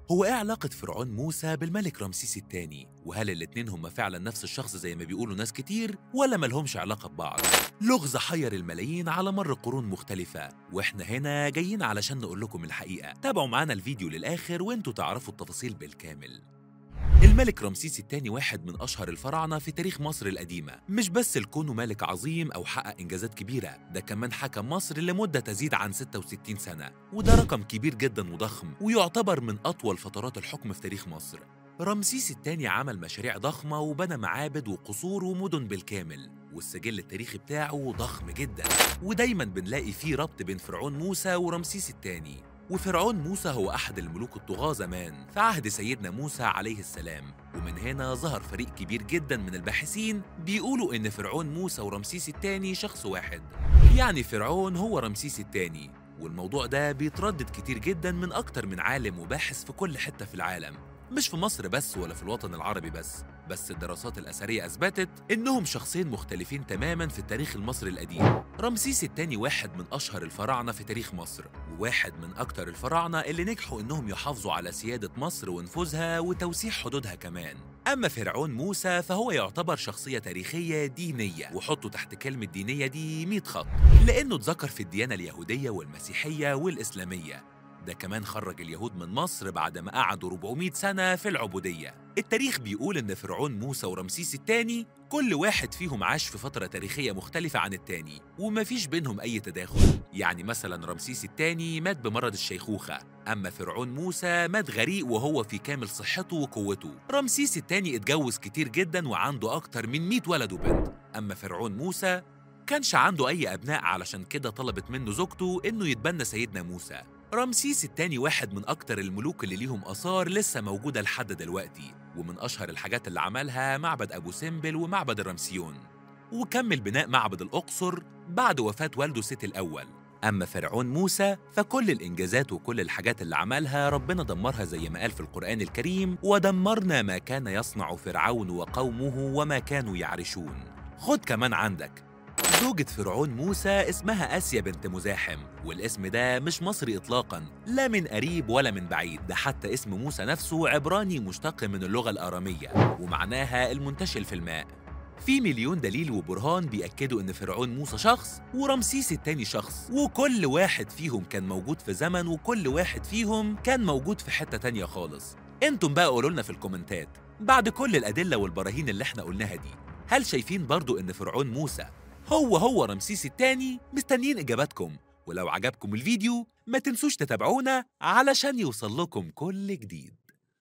هو ايه علاقة فرعون موسى بالملك رمسيس الثاني؟ وهل الاتنين هم فعلا نفس الشخص زي ما بيقولوا ناس كتير ولا ملهمش علاقة ببعض؟ لغز حير الملايين على مر قرون مختلفة واحنا هنا جايين علشان نقول لكم الحقيقة تابعوا معانا الفيديو للآخر وانتوا تعرفوا التفاصيل بالكامل الملك رمسيس الثاني واحد من أشهر الفراعنة في تاريخ مصر القديمة مش بس لكونه ملك عظيم أو حقق إنجازات كبيرة ده كمان حكم مصر لمدة تزيد عن 66 سنة وده رقم كبير جدا وضخم ويعتبر من أطول فترات الحكم في تاريخ مصر رمسيس الثاني عمل مشاريع ضخمة وبنى معابد وقصور ومدن بالكامل والسجل التاريخي بتاعه ضخم جدا ودايما بنلاقي فيه ربط بين فرعون موسى ورمسيس الثاني وفرعون موسى هو أحد الملوك الطغاة زمان في عهد سيدنا موسى عليه السلام ومن هنا ظهر فريق كبير جدا من الباحثين بيقولوا إن فرعون موسى ورمسيس الثاني شخص واحد يعني فرعون هو رمسيس الثاني والموضوع ده بيتردد كتير جدا من أكتر من عالم وباحث في كل حتة في العالم مش في مصر بس ولا في الوطن العربي بس بس الدراسات الأثرية أثبتت إنهم شخصين مختلفين تماما في التاريخ المصري القديم رمسيس الثاني واحد من أشهر الفراعنة في تاريخ مصر وواحد من أكتر الفراعنة اللي نجحوا إنهم يحافظوا على سيادة مصر ونفوذها وتوسيع حدودها كمان أما فرعون موسى فهو يعتبر شخصية تاريخية دينية وحطوا تحت كلمة دينية دي 100 خط لأنه اتذكر في الديانة اليهودية والمسيحية والإسلامية ده كمان خرج اليهود من مصر بعد ما قعدوا 400 سنة في العبودية التاريخ بيقول إن فرعون موسى ورمسيس الثاني كل واحد فيهم عاش في فترة تاريخية مختلفة عن التاني ومفيش بينهم أي تداخل يعني مثلا رمسيس الثاني مات بمرض الشيخوخة أما فرعون موسى مات غريق وهو في كامل صحته وقوته رمسيس الثاني اتجوز كتير جدا وعنده أكتر من 100 ولد وبنت أما فرعون موسى كانش عنده أي أبناء علشان كده طلبت منه زوجته إنه يتبنى سيدنا موسى رمسيس الثاني واحد من أكتر الملوك اللي ليهم آثار لسه موجودة لحد دلوقتي ومن أشهر الحاجات اللي عملها معبد أبو سمبل ومعبد الرمسيون وكمل بناء معبد الأقصر بعد وفاة والده سيتي الأول أما فرعون موسى فكل الإنجازات وكل الحاجات اللي عملها ربنا دمرها زي ما قال في القرآن الكريم ودمرنا ما كان يصنع فرعون وقومه وما كانوا يعرشون خد كمان عندك زوجة فرعون موسى اسمها آسيا بنت مزاحم والاسم ده مش مصري إطلاقا لا من قريب ولا من بعيد ده حتى اسم موسى نفسه عبراني مشتق من اللغة الآرامية ومعناها المنتشل في الماء في مليون دليل وبرهان بيأكدوا إن فرعون موسى شخص ورمسيس التاني شخص وكل واحد فيهم كان موجود في زمن وكل واحد فيهم كان موجود في حتة تانية خالص انتم بقى قولوا لنا في الكومنتات بعد كل الأدلة والبراهين اللي احنا قلناها دي هل شايفين برضو إن فرعون موسى هو هو رمسيس الثاني مستنيين إجاباتكم ولو عجبكم الفيديو ما تنسوش تتابعونا علشان يوصل لكم كل جديد